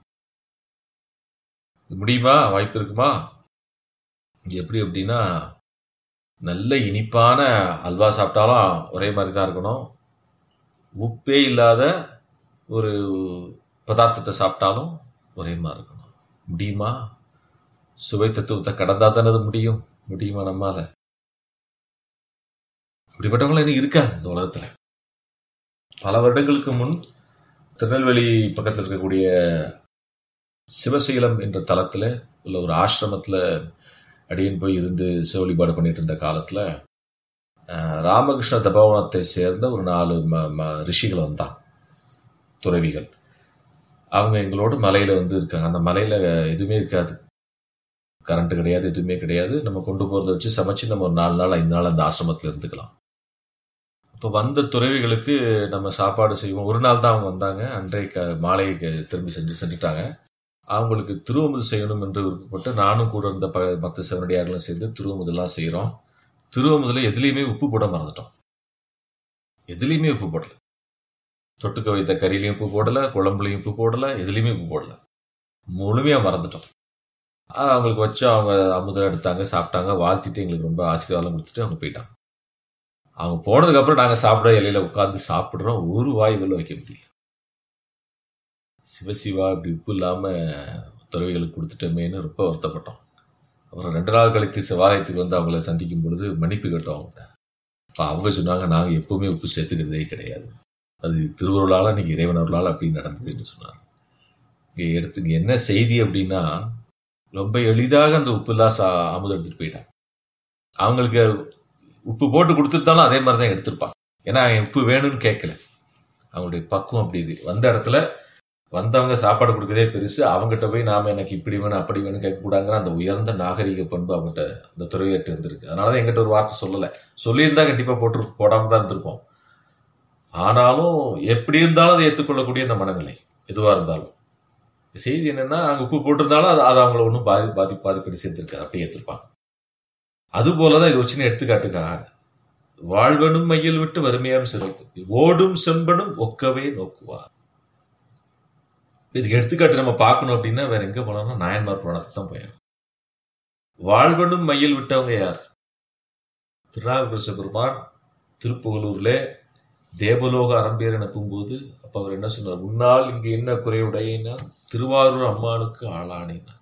[SPEAKER 2] இது முடியுமா வாய்ப்பு இருக்குமா இது எப்படி அப்படின்னா நல்ல இனிப்பான அல்வா சாப்பிட்டாலும் ஒரே மாதிரி தான் இருக்கணும் உப்பே இல்லாத ஒரு பதார்த்தத்தை சாப்பிட்டாலும் ஒரே மாதிரி இருக்கணும் முடியுமா சுவை தத்துவத்தை கடந்தா தானே அது முடியும் முடியுமா நம்மால அப்படிப்பட்டவங்களும் இன்னும் இருக்காங்க இந்த உலகத்துல பல வருடங்களுக்கு முன் திருநெல்வேலி பக்கத்தில் இருக்கக்கூடிய சிவசீலம் என்ற தலத்துல உள்ள ஒரு ஆசிரமத்துல அடியன் போய் இருந்து சிவ வழிபாடு பண்ணிட்டு இருந்த காலத்துல அஹ், ராமகிருஷ்ண தபோவனத்தை சேர்ந்த ஒரு நாலு ம ம- ரிஷிகள் வந்தான் துறவிகள் அவங்க எங்களோட மலையில வந்து இருக்காங்க அந்த மலையில எதுவுமே இருக்காது கரண்ட் கிடையாது எதுவுமே கிடையாது நம்ம கொண்டு போறதை வச்சு சமைச்சு நம்ம ஒரு நாலு நாள் ஐந்து நாள் அந்த ஆசிரமத்துல இருந்துக்கலாம் இப்போ வந்த துறவிகளுக்கு நம்ம சாப்பாடு செய்வோம் ஒரு நாள் தான் அவங்க வந்தாங்க அன்றைக்கு மாலைக்கு திரும்பி செஞ்சு செஞ்சுட்டாங்க அவங்களுக்கு திருவமுது செய்யணும் என்று விருப்பப்பட்டு நானும் கூட இருந்த ப மற்ற சிவனடியார்களும் சேர்ந்து திருவமுதெல்லாம் செய்கிறோம் திருவமுதில் எதுலேயுமே உப்பு போட மறந்துட்டோம் எதுலேயுமே உப்பு போடல தொட்டுக்க வைத்த கறியிலையும் உப்பு போடல குழம்புலையும் உப்பு போடல எதுலேயுமே உப்பு போடல முழுமையாக மறந்துட்டோம் ஆஹ் அவங்களுக்கு வச்சு அவங்க அமுதம் எடுத்தாங்க சாப்பிட்டாங்க வாழ்த்திட்டு எங்களுக்கு ரொம்ப ஆசீர்வாதம் கொடுத்துட்டு அவங்க போயிட்டாங்க அவங்க போனதுக்கு அப்புறம் நாங்க சாப்பிட இலையில உட்கார்ந்து சாப்பிடுறோம் ஒரு வாய் வெளில வைக்க முடியல சிவசிவா இப்படி உப்பு இல்லாம துறவிகளுக்கு கொடுத்துட்டோமேன்னு ரொம்ப வருத்தப்பட்டோம் அப்புறம் ரெண்டு நாள் கழித்து சிவாலயத்துக்கு வந்து அவங்கள சந்திக்கும் பொழுது மன்னிப்பு கேட்டோம் அவங்கள்ட்ட அப்ப அவங்க சொன்னாங்க நாங்க எப்பவுமே உப்பு சேர்த்துக்கிறதே கிடையாது அது திருவருளால இன்னைக்கு இறைவனருளால் அப்படி நடந்ததுன்னு சொன்னாங்க இங்க எடுத்து இங்க என்ன செய்தி அப்படின்னா ரொம்ப எளிதாக அந்த உப்புல்லா சா அமுதம் எடுத்துட்டு போயிட்டாங்க அவங்களுக்கு உப்பு போட்டு கொடுத்துருந்தாலும் அதே மாதிரி தான் எடுத்திருப்பாங்க ஏன்னா அவன் உப்பு வேணும்னு கேட்கல அவங்களுடைய பக்குவம் அப்படி இது வந்த இடத்துல வந்தவங்க சாப்பாடு கொடுக்கறதே பெருசு அவங்ககிட்ட போய் நாம எனக்கு இப்படி வேணும் அப்படி வேணும் கேட்கக்கூடாங்கிற அந்த உயர்ந்த நாகரிக பண்பு அவங்ககிட்ட அந்த துறவியிட்ட இருந்திருக்கு அதனாலதான் எங்கிட்ட ஒரு வார்த்தை சொல்லல சொல்லியிருந்தா கண்டிப்பா போட்டு போடாம தான் இருந்திருப்போம் ஆனாலும் எப்படி இருந்தாலும் அதை ஏற்றுக்கொள்ளக்கூடிய அந்த மனநிலை எதுவா இருந்தாலும் செய்தி என்னன்னா அங்க உப்பு போட்டிருந்தாலும் அது அது அவங்கள ஒன்றும் பாதி பாதி பாதிப்படி சேர்த்திருக்காது அப்படியே ஏற்றிருப்பாங்க அது போலதான் இது ஒரு சின்ன எடுத்துக்காட்டுக்காக வாழ்வனும் மையில் விட்டு வறுமையாம் சிறப்பு ஓடும் செம்பனும் ஒக்கவே நோக்குவார் இதுக்கு எடுத்துக்காட்டு நம்ம பார்க்கணும் அப்படின்னா வேற எங்க போனோம்னா நாயன்மார் புராணத்துக்கு தான் போயார் வாழ்வனும் மையில் விட்டவங்க யார் திருநாவுக்கரச பெருமான் திருப்புகலூர்ல தேவலோக அரம்பியர் அனுப்பும்போது அப்ப அவர் என்ன சொன்னார் முன்னால் இங்கு என்ன குறைவுடையினா திருவாரூர் அம்மானுக்கு ஆளானேன்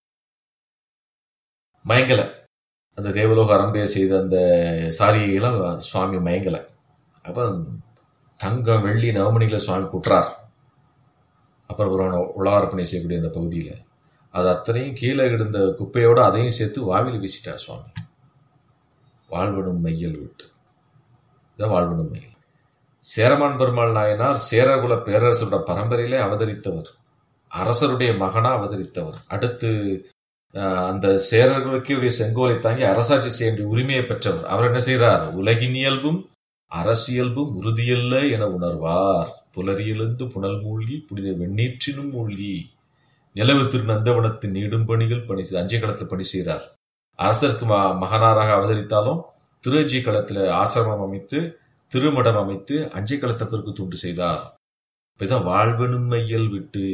[SPEAKER 2] மயங்கல அந்த தேவலோக அரம்பியர் செய்த அந்த சாரியில சுவாமி மயங்கல அப்ப தங்கம் வெள்ளி நவமணிகளை சுவாமி குற்றார் அப்புறம் ஒரு உழவாரப்பணி செய்யக்கூடிய அந்த பகுதியில் அது அத்தனையும் கீழே கிடந்த குப்பையோட அதையும் சேர்த்து வாவில வீசிட்டார் சுவாமி வாழ்வனும் மையல் விட்டு இதான் வாழ்வனும் மையல் சேரமான் பெருமாள் நாயனார் சேரகுல பேரரசோட பரம்பரையிலே அவதரித்தவர் அரசருடைய மகனா அவதரித்தவர் அடுத்து அஹ், அந்த சேரர்களுக்கு உரிய செங்கோலை தாங்கி அரசாட்சி செய்ய வேண்டிய உரிமையை பெற்றவர் அவர் என்ன செய்கிறார் உலகின் இயல்பும் அரசியல்பும் உறுதியல்ல என உணர்வார் புலரியெழுந்து புனல் மூழ்கி புனித வெண்ணீற்றினும் மூழ்கி நிலவு திரு நந்தவனத்தின் நீடும் பணிகள் பணி செய்- அஞ்சை களத்தில் பணி செய்கிறார் அரசருக்கு ம- மகனாராக அவதரித்தாலும் திருஅஞ்சி களத்தில் ஆசிரமம் அமைத்து திருமடம் அமைத்து அஞ்சை களத்தை பெருக்கு துண்டு செய்தார் இப்பதான் வாழ்வெனும் மையல் விட்டு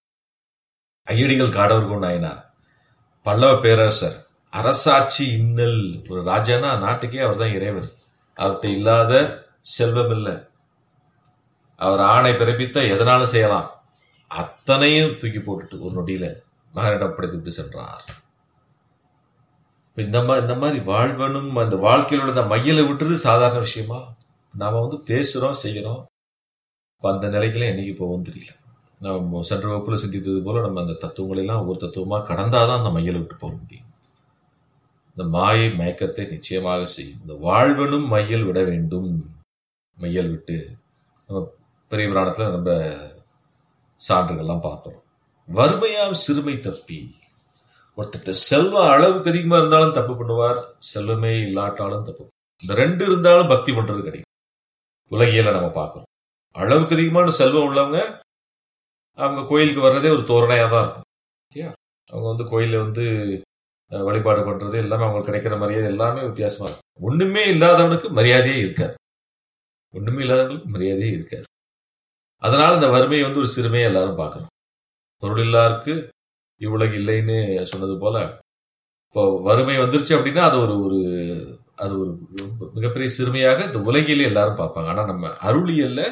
[SPEAKER 2] ஐயடிகள் காடவர்கள் நாயனார் பல்லவ பேரரசர் அரசாட்சி இன்னல் ஒரு ராஜானா நாட்டுக்கே அவர்தான் இறைவர் அவர்கிட்ட இல்லாத செல்வம் இல்லை அவர் ஆணை பிறப்பித்த எதனாலும் செய்யலாம் அத்தனையும் தூக்கி போட்டுட்டு ஒரு நொடியில மகனிடம் படைத்து விட்டு சென்றார் இப்ப இந்த மாதிரி இந்த மாதிரி வாழ்வனும் அந்த வாழ்க்கையில் உள்ள இந்த மையலை விட்டுறது சாதாரண விஷயமா நாம வந்து பேசுறோம் செய்யறோம் இப்ப அந்த நிலைக்கெல்லாம் என்னைக்கு போவோம் தெரியல நம்ம சென்ற வகுப்புல சிந்தித்தது போல நம்ம அந்த தத்துவங்களை எல்லாம் ஒவ்வொரு தத்துவமா கடந்தாதான் அந்த மையலை விட்டு போக முடியும் இந்த மாயை மயக்கத்தை நிச்சயமாக செய்யும் இந்த வாழ்வனும் மையல் விட வேண்டும் மையல் விட்டு நம்ம பெரிய புராணத்துல நம்ம சான்றுகள்லாம் பார்க்கிறோம் வறுமையாம் சிறுமை தப்பி ஒருத்தட்ட செல்வம் அளவுக்கு அதிகமா இருந்தாலும் தப்பு பண்ணுவார் செல்வமே இல்லாட்டாலும் தப்பு இந்த ரெண்டு இருந்தாலும் பக்தி பண்றது கிடைக்கும் உலகியல நம்ம பார்க்கிறோம் அளவுக்கு அதிகமான செல்வம் உள்ளவங்க அவங்க கோயிலுக்கு வர்றதே ஒரு தோரணையா தான் இருக்கும் இல்லையா அவங்க வந்து கோயில்ல வந்து அஹ், வழிபாடு பண்றது எல்லாமே அவங்களுக்கு கிடைக்கிற மரியாதை எல்லாமே வித்தியாசமா இருக்கும் ஒண்ணுமே இல்லாதவனுக்கு மரியாதையே இருக்காது ஒண்ணுமே இல்லாதவங்களுக்கு மரியாதையே இருக்காது அதனால இந்த வறுமையை வந்து ஒரு சிறுமையை எல்லாரும் பார்க்கறோம் பொருள் இல்லாருக்கு இவ்வுலகு இல்லைன்னு சொன்னது போல இப்போ வறுமை வந்துருச்சு அப்படின்னா அது ஒரு ஒரு அது ஒரு ரொம்ப மிகப்பெரிய சிறுமையாக இந்த உலகிலே எல்லாரும் பார்ப்பாங்க ஆனா நம்ம அருளியல்ல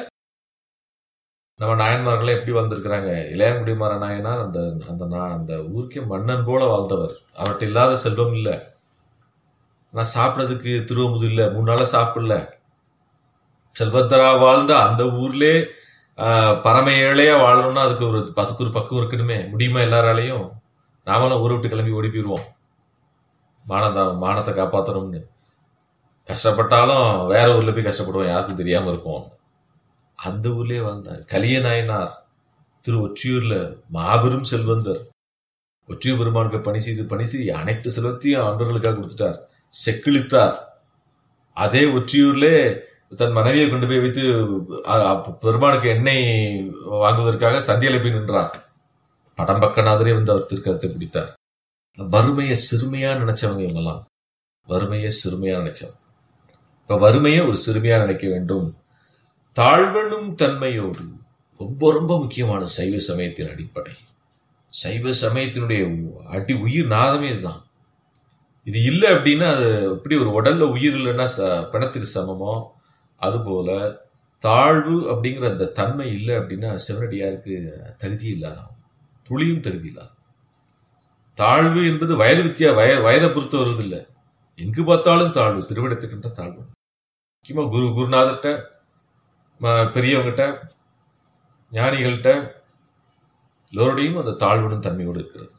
[SPEAKER 2] நம்ம நாயன்மார்களே எப்படி வந்திருக்கிறாங்க இளையான்குடிமார நாயனார் அந்த அந்த நா- அந்த ஊருக்கே மன்னன் போல வாழ்ந்தவர் அவர்கிட்ட இல்லாத செல்வம் இல்லை நான் சாப்பிட்றதுக்கு திருவமுது இல்லை மூணு நாளா சாப்பிடல செல்வந்தரா வாழ்ந்த அந்த ஊர்லே ஆஹ், பரம ஏழையா வாழணும்னா அதுக்கு ஒரு அதுக்கு ஒரு பக்குவம் இருக்கணுமே முடியுமா எல்லாராலையும் நாமளும் ஊரை விட்டு கிளம்பி ஓடி போயிடுவோம் மானத்தை மானத்தை காப்பாற்றணும்னு கஷ்டப்பட்டாலும் வேற ஊர்ல போய் கஷ்டப்படுவோம் யாருக்கும் தெரியாம இருப்போம் அந்த ஊர்லயே வந்தார் கலிய நாயனார் திரு ஒற்றியூர்ல மாபெரும் செல்வந்தர் ஒற்றியூர் பெருமானுக்கு பணி செய்து பணி செய்து அனைத்து செல்வத்தையும் அன்பர்களுக்காக கொடுத்துட்டார் செக்கிழித்தார் அதே ஒற்றியூர்லே தன் மனைவியை கொண்டு போய் வைத்து அ- அப்ப பெருமானுக்கு எண்ணெய் வாங்குவதற்காக சந்தியில போய் நின்றார் படம்பக்கநாதரே வந்து அவர் திருக்கரத்தை பிடித்தார் வறுமையை சிறுமையா நினைச்சவங்க இவங்கெல்லாம் வறுமையை சிறுமையா நினைச்சவங்க இப்ப வறுமையை ஒரு சிறுமையா நினைக்க வேண்டும் தாழ்வனும் தன்மையோடு ரொம்ப ரொம்ப முக்கியமான சைவ சமயத்தின் அடிப்படை சைவ சமயத்தினுடைய அடி உயிர் நாதமே இதுதான் இது இல்லை அப்படின்னா அது எப்படி ஒரு உடல்ல உயிர் இல்லைன்னா ச- பிணத்துக்கு சமமோ அதுபோல தாழ்வு அப்படிங்கிற அந்த தன்மை இல்லை அப்படின்னா சிவனடியாருக்கு தகுதி இல்லாத துளியும் தகுதி இல்லாத தாழ்வு என்பது வயது வித்தியா வய வயதை பொறுத்து வருவதில்லை எங்கு பார்த்தாலும் தாழ்வு திருவிடத்துக்கிட்ட தாழ்வு முக்கியமா குரு குருநாதர்கிட்ட ம- பெரியவங்கிட்ட ஞானிகள்கிட்ட எல்லோருடையும் அந்த தாழ்வுடன் தன்மையோடு இருக்கிறது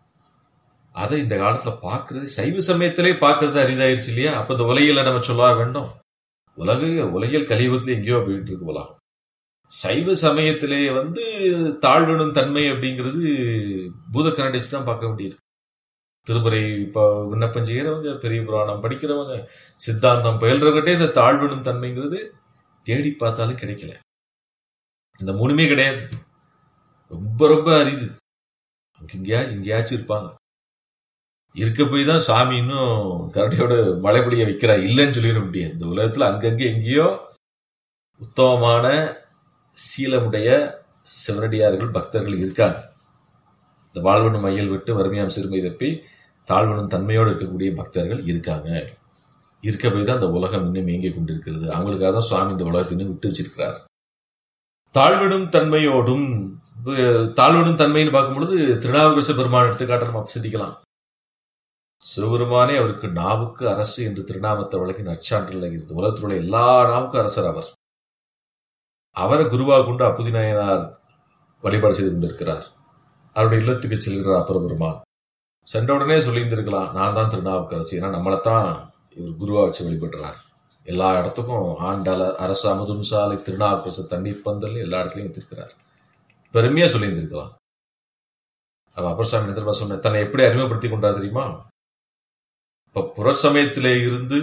[SPEAKER 2] அதை இந்த காலத்துல பார்க்கிறது சைவ சமயத்திலே பார்க்கிறது அரிதாயிருச்சு இல்லையா அப்ப இந்த உலகில நம்ம சொல்ல வேண்டும் உலக உலகில் கலியுகத்துல எங்கேயோ போயிட்டு இருக்கு உலகம் சைவ சமயத்திலே வந்து தாழ்வனும் தன்மை அப்படிங்கிறது பூதக்கரண்டி வச்சு தான் பார்க்க வேண்டியது திருமுறை இப்போ விண்ணப்பம் செய்கிறவங்க பெரிய புராணம் படிக்கிறவங்க சித்தாந்தம் பயில்றவங்ககிட்டே இந்த தாழ்வனும் தன்மைங்கிறது தேடி பார்த்தாலும் கிடைக்கல இந்த மூணுமே கிடையாது ரொம்ப ரொம்ப அரிது அங்க எங்கேயாச்சும் எங்கேயாச்சும் இருப்பாங்க இருக்க போய் தான் சாமி இன்னும் கரடியோட மலைப்படிய வைக்கிறா இல்லைன்னு சொல்லிட முடியாது இந்த உலகத்துல அங்கங்க எங்கேயோ உத்தமமான சீலமுடைய சிவனடியார்கள் பக்தர்கள் இருக்காங்க இந்த வாழ்வனும் மையல் விட்டு வறுமையாம் சிறுமை தப்பி தாழ்வனும் தன்மையோடு இருக்கக்கூடிய பக்தர்கள் இருக்காங்க இருக்க போய் தான் இந்த உலகம் இன்னும் இயங்கிக் கொண்டிருக்கிறது அவங்களுக்காக தான் சுவாமி இந்த உலகத்தை இன்னும் விட்டு வச்சிருக்கிறார் தாழ்வனும் தன்மையோடும் அஹ், தாழ்வனும் தன்மைன்னு பார்க்கும் பொழுது திருநாவுக்கரசு பெருமான் எடுத்துக்காட்ட நம்ம சிந்திக்கலாம் சிவபெருமானே அவருக்கு நாவுக்கு அரசு என்று திருநாமத்தை வழங்கி நற்சான்றில் இருந்து உலகத்தில் உள்ள எல்லா நாவுக்கும் அரசர் அவர் அவரை குருவாக கொண்டு அப்புதி நாயனார் வழிபாடு செய்து கொண்டிருக்கிறார் அவருடைய இல்லத்துக்கு செல்கிறார் அப்பர் பெருமான் சென்ற உடனே சொல்லியிருந்திருக்கலாம் நான் தான் திருநாவுக்கரசு ஏன்னா நம்மளைத்தான் இவர் குருவா வச்சு வழிபடுறார் எல்லா இடத்துக்கும் ஆண்டால அரசு அமுதும் சாலை திருநாவுக்கரசு தண்ணீர் பந்தல் எல்லா இடத்துலையும் வைத்திருக்கிறார் பெருமையா சொல்லியிருந்திருக்கலாம் அவ அப்பர் சாமி நிதிரபா சொன்ன தன்னை எப்படி அறிமுகப்படுத்தி கொண்டார் தெரியுமா இப்ப புறசமயத்திலே இருந்து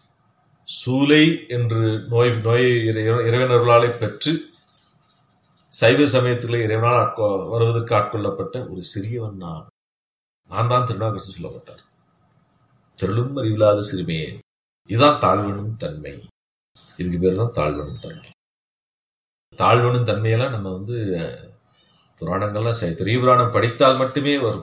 [SPEAKER 2] சூலை என்று நோய் நோய் இறை- இறைவன் அருளாலை பெற்று சைவ சமயத்திலே இறைவனால் ஆட்கொ வருவதற்கு ஆட்கொள்ளப்பட்ட ஒரு சிறியவன் நான் நான் தான் திருநாகரசு சொல்லப்பட்டார் தெருளும் அறிவில்லாத சிறுமையே இதுதான் தாழ்வனும் தன்மை இதுக்கு பேர் தான் தாழ்வனும் தன்மை தாழ்வனும் தன்மையெல்லாம் நம்ம வந்து அஹ், புராணங்கள்லாம் சரி பெரிய புராணம் படித்தால் மட்டுமே வரும்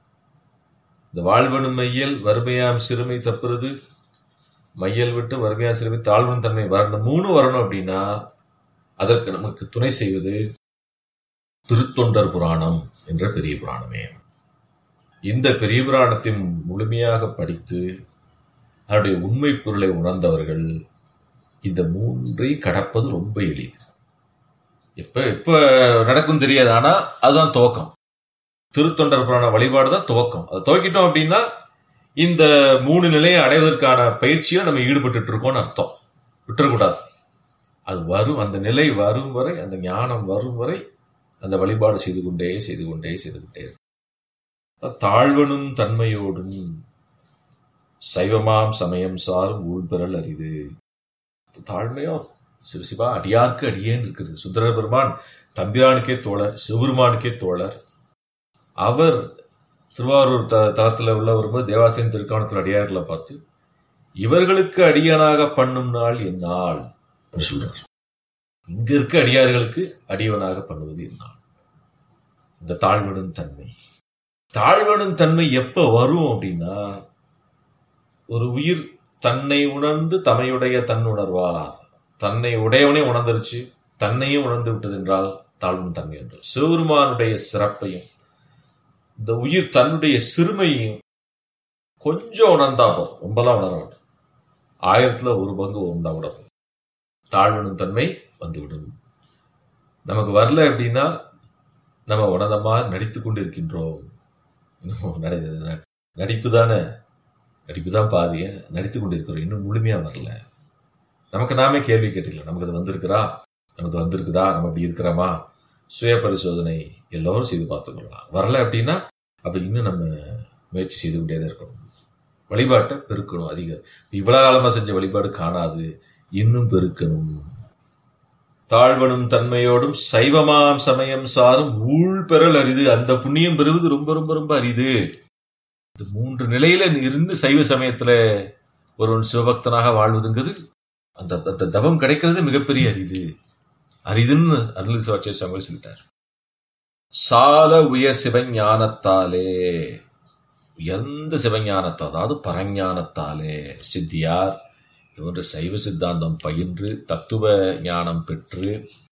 [SPEAKER 2] இந்த வாழ்வனும் மையல் வறுமையாம் சிறுமை தப்புறது மையல் விட்டு வறுமையா சிறுமை தாழ்வனும் தன்மை வர இந்த மூணு வரணும் அப்படின்னா அதற்கு நமக்கு துணை செய்வது திருத்தொண்டர் புராணம் என்ற பெரிய புராணமே இந்த பெரிய புராணத்தை முழுமையாக படித்து அதனுடைய உண்மை பொருளை உணர்ந்தவர்கள் இந்த மூன்றை கடப்பது ரொம்ப எளிது எப்ப எப்ப நடக்கும் தெரியாது ஆனா அதுதான் துவக்கம் திருத்தொண்டர் புராண வழிபாடு தான் துவக்கம் அதை துவக்கிட்டோம் அப்படின்னா இந்த மூணு நிலையை அடைவதற்கான பயிற்சியில நம்ம ஈடுபட்டு இருக்கோம்னு அர்த்தம் விட்டுறக்கூடாது அது வரும் அந்த நிலை வரும் வரை அந்த ஞானம் வரும் வரை அந்த வழிபாடு செய்து கொண்டே செய்து கொண்டே செய்து கொண்டே இருக்கும். தாழ்வனும் தன்மையோடும் சைவமாம் சமயம் சாரும் ஊழ்பெறல் அரிது தாழ்மையோ சிவ சிவா அடியார்க்கு அடியேன் இருக்கிறது சுந்தர பெருமான் தம்பிரானுக்கே தோழர் சிவபெருமானுக்கே தோழர் அவர் திருவாரூர் த தளத்தில் உள்ள வரும்போது தேவாசிரியன் திருக்காணத்தில் அடியார்களை பார்த்து இவர்களுக்கு அடியனாக பண்ணும் நாள் எந்நாள் என்று சொல்றார் இங்க இருக்க அடியார்களுக்கு அடியவனாக பண்ணுவது எந்நாள் இந்த தாழ்வனும் தன்மை தாழ்வனும் தன்மை எப்ப வரும் அப்படின்னா ஒரு உயிர் தன்னை உணர்ந்து தமையுடைய தன் உணர்வார் தன்னை உடையவனே உணர்ந்துருச்சு தன்னையும் உணர்ந்து விட்டது என்றால் தாழ்வும் தன்மை வந்துடும் சிவபெருமானுடைய சிறப்பையும் இந்த உயிர் தன்னுடைய சிறுமையையும் கொஞ்சம் உணர்ந்தா போதும் ரொம்பலாம் உணர வேண்டும் ஆயிரத்துல ஒரு பங்கு உணர்ந்தா கூட போதும் தாழ்வனும் தன்மை வந்துவிடும் நமக்கு வரல அப்படின்னா நம்ம உணர்ந்தமா நடித்து கொண்டு இருக்கின்றோம் இன்னும் நடி- நடிப்பு தானே நடிப்பு தான் பாதிய நடித்து கொண்டு இருக்கிறோம் இன்னும் முழுமையா வரல நமக்கு நாமே கேள்வி கேட்டுக்கலாம் நமக்கு அது வந்திருக்கிறா நமக்கு வந்திருக்குதா நம்ம இப்படி இருக்கிறோமா சுய பரிசோதனை எல்லோரும் செய்து பார்த்துக்கொள்ளலாம் வரல அப்படின்னா அப்ப இன்னும் நம்ம முயற்சி செய்து கொண்டே தான் இருக்கணும் வழிபாட்டை பெருக்கணும் அதிக இவ்வளவு காலமா செஞ்ச வழிபாடு காணாது இன்னும் பெருக்கணும் தாழ்வனும் தன்மையோடும் சைவமாம் சமயம் சாரும் ஊழ் பெறல் அரிது அந்த புண்ணியம் பெறுவது ரொம்ப ரொம்ப ரொம்ப அரிது இந்த மூன்று நிலையில இருந்து சைவ சமயத்துல ஒருவன் சிவபக்தனாக வாழ்வதுங்கிறது அந்த அந்த தவம் கிடைக்கிறது மிகப்பெரிய அரிது அரிதுன்னு அருள் சிவாச்சாரிய சுவாமி சொல்லிட்டார் சால உயர் சிவஞானத்தாலே உயர்ந்த சிவஞானத்தை அதாவது பரஞானத்தாலே சித்தியார் இது போன்ற சைவ சித்தாந்தம் பயின்று தத்துவ ஞானம் பெற்று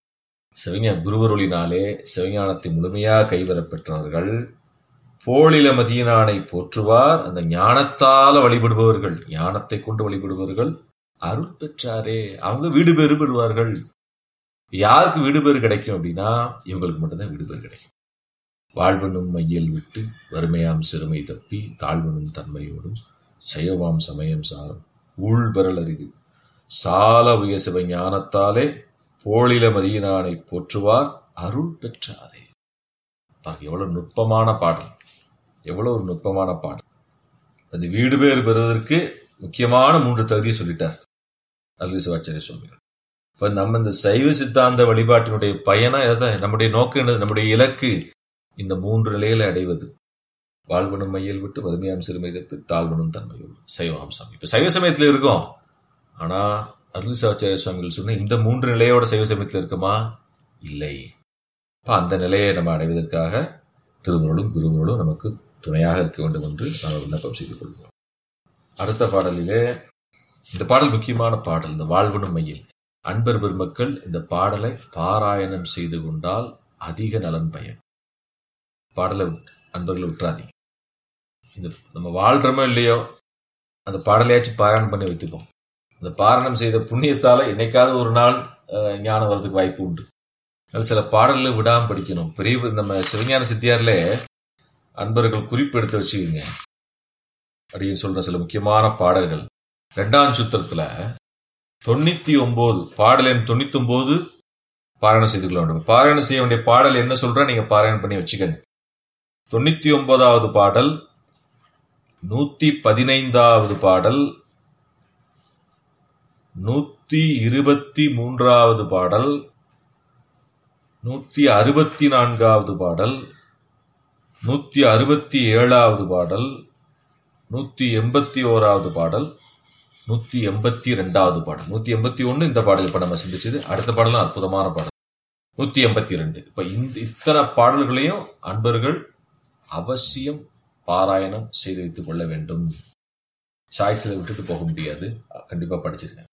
[SPEAKER 2] சிவஞ குருவருளினாலே சிவஞானத்தை முழுமையாக கைவரப் பெற்றவர்கள் போலில மதியனானை போற்றுவார் அந்த ஞானத்தால வழிபடுபவர்கள் ஞானத்தை கொண்டு வழிபடுபவர்கள் அருள் பெற்றாரே அவங்க வீடு பேறு பெறுவார்கள் யாருக்கு வீடு பேறு கிடைக்கும் அப்படின்னா இவங்களுக்கு மட்டும்தான் வீடு பேறு கிடைக்கும் வாழ்வனும் மையல் விட்டு வறுமையாம் சிறுமை தப்பி தாழ்வனும் தன்மையோடும் சைவமாம் சமயம் சாரும் ஊழ்பெறல் அரிது சால உய சிவ ஞானத்தாலே போலில மதியினானை போற்றுவார் அருள் பெற்றாரே பாருங்க எவ்வளவு நுட்பமான பாடல் எவ்வளவு ஒரு நுட்பமான பாடல் அது வீடு பேறு பெறுவதற்கு முக்கியமான மூன்று தகுதியை சொல்லிட்டார் அருள் சிவாச்சாரிய சுவாமிகள் இப்ப நம்ம இந்த சைவ சித்தாந்த வழிபாட்டினுடைய பயணம் எதை நம்முடைய நோக்கம் என்னது நம்முடைய இலக்கு இந்த மூன்று நிலையில அடைவது வாழ்வனும் மையல் விட்டு வறுமையாம் சிறுமை தப்பு தாழ்வனும் தன்மையோடு சைவாம்சம் இப்ப சைவ சமயத்துல இருக்கோம் ஆனா அருள் சிவாச்சாரிய சுவாமிகள் சொன்ன இந்த மூன்று நிலையோட சைவ சமயத்துல இருக்குமா இல்லை இப்ப அந்த நிலையை நம்ம அடைவதற்காக திருவருளும் குருவருளும் நமக்கு துணையாக இருக்க வேண்டும் என்று நாம் விண்ணப்பம் செய்து கொள்வோம் அடுத்த பாடலிலே இந்த பாடல் முக்கியமான பாடல் இந்த வாழ்வனும் மையில் அன்பர் பெருமக்கள் இந்த பாடலை பாராயணம் செய்து கொண்டால் அதிக நலன் பயன் பாடலை விட்டு- அன்பர்களை விட்டுறாதீங்க இந்த நம்ம வாழ்றோமோ இல்லையோ அந்த பாடலையாச்சும் பாராயணம் பண்ணி வைத்துப்போம் அந்த பாராயணம் செய்த புண்ணியத்தால என்னைக்காவது ஒரு நாள் அஹ், ஞானம் வர்றதுக்கு வாய்ப்பு உண்டு அது சில பாடல்களை விடாம படிக்கணும் பெரிய நம்ம சிவஞான சித்தியார்ல அன்பர்கள் குறிப்பு எடுத்து வச்சுக்கோங்க அப்படின்னு சொல்ற சில முக்கியமான பாடல்கள் ரெண்டாம் சுத்திரத்துல தொண்ணூத்தி ஒன்பது பாடல் எண் தொண்ணூத்தி ஒன்பது பாராயணம் செய்து கொள்ள வேண்டும் பாராயணம் செய்ய வேண்டிய பாடல் என்ன சொல்ற நீங்க பாராயணம் பண்ணி வச்சுக்கங்க தொண்ணூத்தி ஒன்பதாவது பாடல் நூத்தி பதினைந்தாவது பாடல் நூத்தி இருபத்தி மூன்றாவது பாடல் நூத்தி அறுபத்தி நான்காவது பாடல் நூத்தி அறுபத்தி ஏழாவது பாடல் நூத்தி எண்பத்தி ஓராவது பாடல் நூத்தி எண்பத்தி ரெண்டாவது பாடல் நூத்தி எண்பத்தி ஒண்ணு இந்த பாடல் இப்ப நம்ம சிந்திச்சது அடுத்த பாடலும் அற்புதமான பாடல் நூத்தி எண்பத்தி ரெண்டு இப்ப இந்த இத்தனை பாடல்களையும் அன்பர்கள் அவசியம் பாராயணம் செய்து வைத்துக் கொள்ள வேண்டும் சாய்ஸ்ல விட்டுட்டு போக முடியாது கண்டிப்பா படிச்சிருங்க